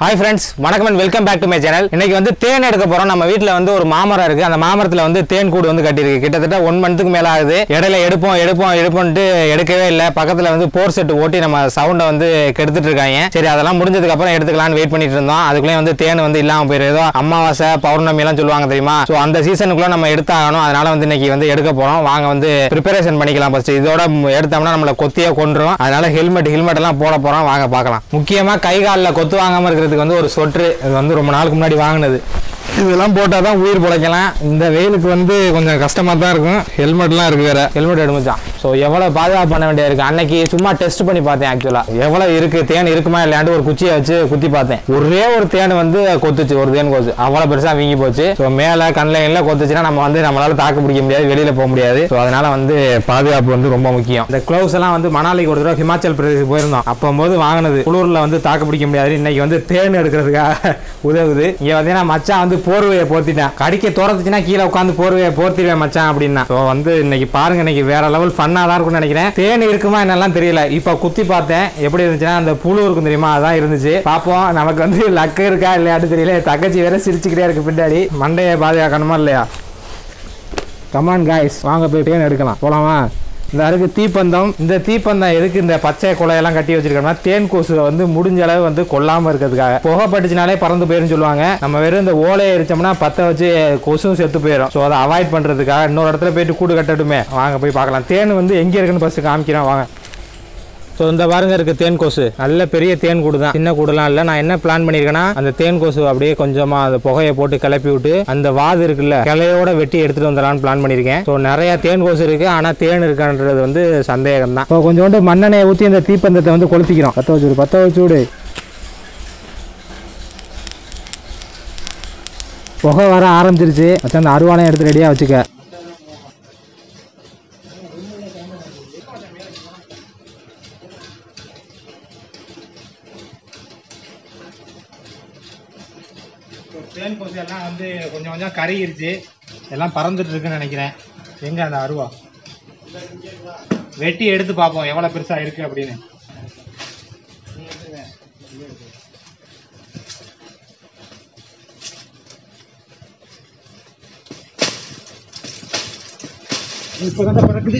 hi friends வணக்கம் and welcome back to my channel இன்னைக்கு வந்து தேன் எடுக்க போறோம் நம்ம வீட்டில் வந்து ஒரு மாமரம் இருக்கு அந்த மாமரத்தில் வந்து தேன் கூடு வந்து கட்டியிருக்கு கிட்டத்தட்ட ஒன் மந்த்துக்கு மேல ஆகுது இடையில எடுப்போம் எடுப்போம் எடுப்போம்ட்டு எடுக்கவே இல்லை பக்கத்தில் வந்து போர் செட் ஓட்டி நம்ம சவுண்டை வந்து கெடுத்துட்டு இருக்காங்க சரி அதெல்லாம் முடிஞ்சதுக்கு அப்புறம் எடுத்துக்கலாம்னு வெயிட் பண்ணிட்டு இருந்தோம் அதுக்குள்ளே வந்து தேன் வந்து இல்லாமல் போயிரு ஏதோ அமாவாசை பௌர்ணமி எல்லாம் சொல்லுவாங்க தெரியுமா ஸோ அந்த சீசனுக்குள்ள நம்ம எடுத்தாகணும் அதனால வந்து இன்னைக்கு வந்து எடுக்க போறோம் வாங்க வந்து ப்ரிப்பரேஷன் பண்ணிக்கலாம் ஃபர்ஸ்ட் இதோட எடுத்தோம்னா நம்மளை கொத்தியே கொண்டுரும் அதனால ஹெல்மெட் ஹெல்மெட் எல்லாம் போட போறோம் வாங்க பார்க்கலாம் முக்கியமா கை காலில் கொத்து வாங்காம இருக்கிறதுக்கு வந்து ஒரு சொட்ரு இது வந்து ரொம்ப நாளுக்கு முன்னாடி வாங்கினது இதெல்லாம் போட்டால் தான் உயிர் பிழைக்கலாம் இந்த வெயிலுக்கு வந்து கொஞ்சம் கஷ்டமாக தான் இருக்கும் ஹெல்மெட்லாம் இருக்கு வேற ஹெல்மெட் எடுமச்சான் ஸோ எவ்வளோ பாதுகாப்பு பண்ண வேண்டியது இருக்கு அன்னைக்கு சும்மா டெஸ்ட் பண்ணி பார்த்தேன் ஆக்சுவலாக எவ்வளோ இருக்கு தேன் இருக்குமா இல்லையாண்டு ஒரு குச்சியை வச்சு குத்தி பார்த்தேன் ஒரே ஒரு தேன் வந்து கொத்துச்சு ஒரு தேன் கொத்து அவ்வளோ பெருசாக வீங்கி போச்சு ஸோ மேலே கண்ணில் எல்லாம் கொத்துச்சுன்னா நம்ம வந்து நம்மளால தாக்கு பிடிக்க முடியாது வெளியில் போக முடியாது ஸோ அதனால வந்து பாதுகாப்பு வந்து ரொம்ப முக்கியம் இந்த க்ளவுஸ் எல்லாம் வந்து மணாலிக்கு ஒரு தடவை ஹிமாச்சல் பிரதேஷ் போயிருந்தோம் அப்போது வாங்கினது குளூரில் வந்து தாக்கு பிடிக்க முடியாது இன்னைக்கு வந்து தேன் எடுக்கிறதுக்காக உதவுது இங்கே பார்த்தீங்கன்னா மச்சான் வந்து போர்வையை போர்த்திட்டேன் கடிக்க துறந்துச்சுன்னா கீழே உட்காந்து போர்வையை போர்த்திடுவேன் மச்சான் அப்படின்னா ஸோ வந்து இன்னைக்கு பாருங்க இன்னைக்கு வேற லெவல் ஃபன்னாக தான் இருக்கும்னு நினைக்கிறேன் தேன் இருக்குமா என்னெல்லாம் தெரியல இப்போ குத்தி பார்த்தேன் எப்படி இருந்துச்சுன்னா அந்த புழு இருக்கும் தெரியுமா அதான் இருந்துச்சு பார்ப்போம் நமக்கு வந்து லக்கு இருக்கா இல்லையாட்டு தெரியல தங்கச்சி வேற சிரிச்சுக்கிட்டே இருக்கு பின்னாடி மண்டையை பாதுகாக்கணுமா இல்லையா கமான் காய்ஸ் வாங்க போய் தேன் எடுக்கலாம் போலாமா இந்த அருக்கு தீப்பந்தம் இந்த தீப்பந்தம் எதுக்கு இந்த பச்சை குலையெல்லாம் கட்டி வச்சிருக்கோம்னா தேன் கொசுவை வந்து முடிஞ்ச அளவு வந்து கொல்லாம இருக்கிறதுக்காக புகை பட்டுச்சுனாலே பறந்து போயிரும் சொல்லுவாங்க நம்ம வெறும் இந்த ஓலையை எரிச்சோம்னா பத்த வச்சு கொசுவும் செத்து போயிடும் ஸோ அதை அவாய்ட் பண்றதுக்காக இன்னொரு இடத்துல போயிட்டு கூடு கட்டட்டுமே வாங்க போய் பார்க்கலாம் தேன் வந்து எங்க இருக்குன்னு ஃபர்ஸ்ட் காமிக்கிறேன் வாங்க ஸோ இந்த பாருங்க இருக்கு தேன் கொசு நல்ல பெரிய தேன் கூடு தான் சின்ன கூடுலாம் இல்லை நான் என்ன பிளான் பண்ணியிருக்கேன்னா அந்த தேன் கொசு அப்படியே கொஞ்சமா அந்த புகையை போட்டு கிளப்பி விட்டு அந்த வாது இருக்குல்ல கிளையோட வெட்டி எடுத்துட்டு வந்துடலாம்னு பிளான் பண்ணியிருக்கேன் ஸோ நிறைய தேன் கொசு இருக்கு ஆனால் தேன் இருக்கான்றது வந்து சந்தேகம் தான் இப்போ கொஞ்சோண்டு மண்ணெண்ணெயை ஊற்றி அந்த தீப்பந்தத்தை வந்து கொளுத்திக்கிறோம் பற்ற வச்சு விடு பற்ற வச்சு விடு புகை வர ஆரம்பிச்சிருச்சு வச்சு அந்த அருவானையும் எடுத்து ரெடியாக வச்சுக்க தேன் கொசு எல்லாம் வந்து கொஞ்சம் கொஞ்சம் கருகிருச்சு எல்லாம் பறந்துட்டு இருக்குன்னு நினைக்கிறேன் எங்க அந்த அருவா வெட்டி எடுத்து பார்ப்போம் எவ்வளவு பெருசா இருக்கு அப்படின்னு இப்பதான் பறக்குது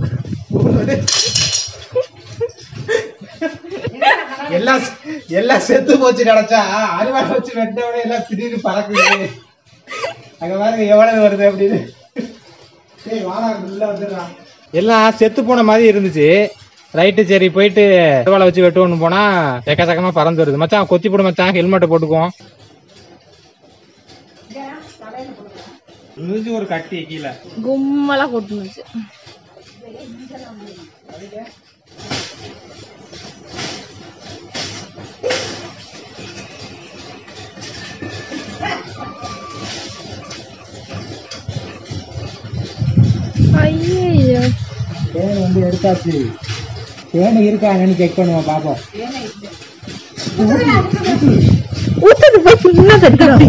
எல்லாம் எல்லாம் செத்து போச்சு நினைச்சா அருவா வச்சு வெட்டவனே எல்லாம் திடீர்னு பறக்குது அங்க பாருங்க எவ்வளவு வருது அப்படின்னு டேய் வாடா உள்ள வந்துடுறான் எல்லாம் செத்து போன மாதிரி இருந்துச்சு ரைட்டு சரி போயிட்டு அருவாளை வச்சு வெட்டுவோம்னு போனா எக்கச்சக்கமா பறந்து வருது மச்சான் கொத்தி போடு மச்சான் ஹெல்மெட்டை போட்டுக்குவோம் இருந்துச்சு ஒரு கட்டி கீழே கும்மலா கொட்டுனுச்சு ஐயோ தேன் வந்து எடுத்தாச்சு தேன் இருக்கா என்னன்னு செக் பண்ணுவோம் பாப்போம் ஊத்துது போய் சின்ன தட்டுறோம்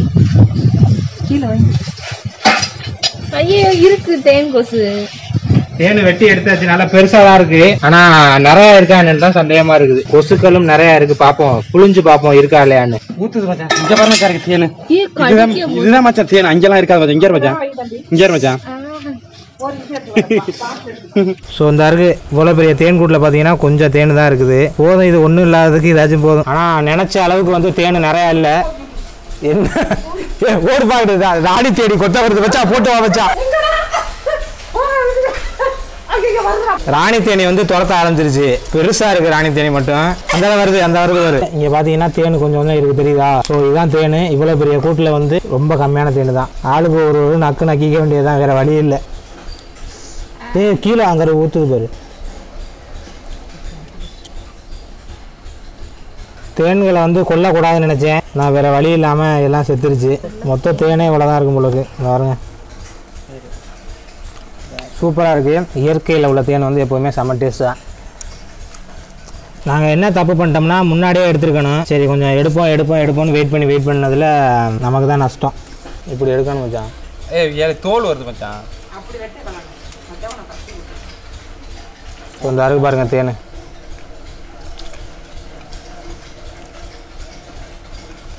ஐயோ இருக்கு தேன் கொசு தேன் வெட்டி எடுத்தாச்சு நல்லா பெருசா தான் இருக்கு ஆனா நிறைய இருக்கா என்னன்னு தான் சந்தேகமா இருக்குது கொசுக்களும் நிறைய இருக்கு பாப்போம் புளிஞ்சு பாப்போம் இருக்கா இல்லையான்னு ஊத்துது மச்சான் இங்க பாருங்க கரெக்ட் தேனு ஏ இதுதான் கடிக்க இதுதான் மச்சான் தேன் அங்கெல்லாம் இருக்காது மச்சான் இங்க இரு மச்சான் இங்க இரு மச்சான் ஸோ இந்த அருக்கு இவ்வளோ பெரிய தேன் கூட்டில் பார்த்தீங்கன்னா கொஞ்சம் தேன் தான் இருக்குது போதும் இது ஒன்றும் இல்லாததுக்கு ஏதாச்சும் போதும் ஆனால் நினச்ச அளவுக்கு வந்து தேன் நிறையா இல்லை என்ன ஏ, ஓடு பாக்குது ராணி தேடி கொத்த வருது வச்சா போட்டு வா வச்சா ராணி தேனி வந்து துரத்த ஆரம்பிச்சிருச்சு பெருசா இருக்கு ராணி தேனி மட்டும் அந்த வருது அந்த வருது வருது இங்க பாத்தீங்கன்னா தேன் கொஞ்சம் கொஞ்சம் இருக்கு தெரியுதா ஸோ இதுதான் தேன் இவ்வளவு பெரிய கூட்டுல வந்து ரொம்ப கம்மியான தேன் தான் ஆளுக்கு ஒரு ஒரு நக்கு நக்கிக்க வேண்டியதுதான் வேற வழி இல்லை ஏய் கீழே அங்கே ஊற்றுது பாரு தேன்களை வந்து கொல்லக்கூடாதுன்னு நினச்சேன் நான் வேறு வழி இல்லாமல் எல்லாம் செத்துருச்சு மொத்த தேனே இவ்வளோ தான் இருக்கும் உங்களுக்கு இந்த பாருங்க சூப்பராக இருக்குது இயற்கையில் உள்ள தேன் வந்து எப்போவுமே செம்ம டேஸ்ட்டாக நாங்கள் என்ன தப்பு பண்ணிட்டோம்னா முன்னாடியே எடுத்துருக்கணும் சரி கொஞ்சம் எடுப்போம் எடுப்போம் எடுப்போம்னு வெயிட் பண்ணி வெயிட் பண்ணதில் நமக்கு தான் நஷ்டம் இப்படி எடுக்கணும் மச்சான் ஏ தோல் வருது மச்சான் கொஞ்சம் அருக்கு பாருங்க தேன்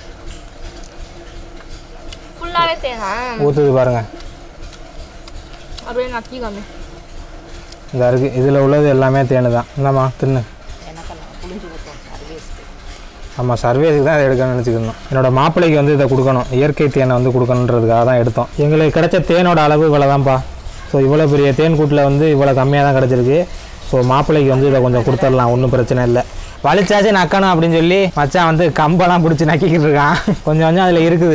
ஊற்றுது பாருங்க அப்படியே நக்கி காமி இந்த இருக்கு இதில் உள்ளது எல்லாமே தேனு தான் இந்தாம்மா தின்னு ஆமாம் சர்வீஸுக்கு தான் இதை எடுக்கணும்னு நினச்சிக்கணும் என்னோட மாப்பிள்ளைக்கு வந்து இதை கொடுக்கணும் இயற்கை தேனை வந்து கொடுக்கணுன்றதுக்காக தான் எடுத்தோம் எங்களுக்கு கிடைச்ச தேனோட அளவு இவ்வளோ தான்ப்பா ஸோ இவ்வளோ பெரிய தேன் கூட்டில் வந்து இவ்வளோ கம்மியாக தான் கிடச்சிருக்கு ஸோ மாப்பிள்ளைக்கு வந்து இதை கொஞ்சம் கொடுத்துடலாம் ஒன்றும் பிரச்சனை இல்லை வலிச்சாச்சு நக்கணும் அப்படின்னு சொல்லி மச்சான் வந்து கம்பெல்லாம் பிடிச்சி நக்கிக்கிட்டு இருக்கான் கொஞ்சம் கொஞ்சம் அதில் இருக்குது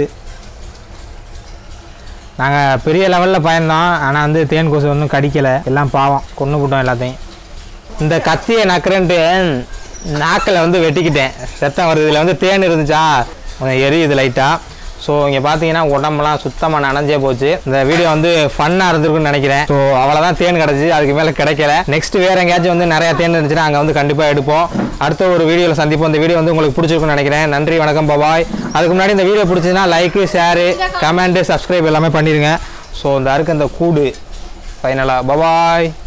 நாங்கள் பெரிய லெவலில் பயந்தோம் ஆனால் வந்து தேன் கொசு ஒன்றும் கடிக்கலை எல்லாம் பாவம் கொன்று போட்டோம் எல்லாத்தையும் இந்த கத்தியை நக்கிறேன்ட்டு நாக்கில் வந்து வெட்டிக்கிட்டேன் ரத்தம் வருது இதில் வந்து தேன் இருந்துச்சா கொஞ்சம் எரியுது லைட்டாக ஸோ இங்கே பார்த்தீங்கன்னா உடம்பெல்லாம் சுத்தமாக நனைஞ்சே போச்சு இந்த வீடியோ வந்து ஃபன்னாக இருந்திருக்குன்னு நினைக்கிறேன் ஸோ அவ்வளோதான் தேன் கிடச்சி அதுக்கு மேலே கிடைக்கல நெக்ஸ்ட் வேறு எங்கேயாச்சும் வந்து நிறையா தேன் இருந்துச்சுன்னா அங்கே வந்து கண்டிப்பாக எடுப்போம் அடுத்த ஒரு வீடியோவில் சந்திப்போம் இந்த வீடியோ வந்து உங்களுக்கு பிடிச்சிருக்குன்னு நினைக்கிறேன் நன்றி வணக்கம் பபாய் அதுக்கு முன்னாடி இந்த வீடியோ பிடிச்சதுன்னா லைக்கு ஷேரு கமெண்ட்டு சப்ஸ்கிரைப் எல்லாமே பண்ணிடுங்க ஸோ இந்த அருக்கு அந்த கூடு ஃபைனலாக பபாய்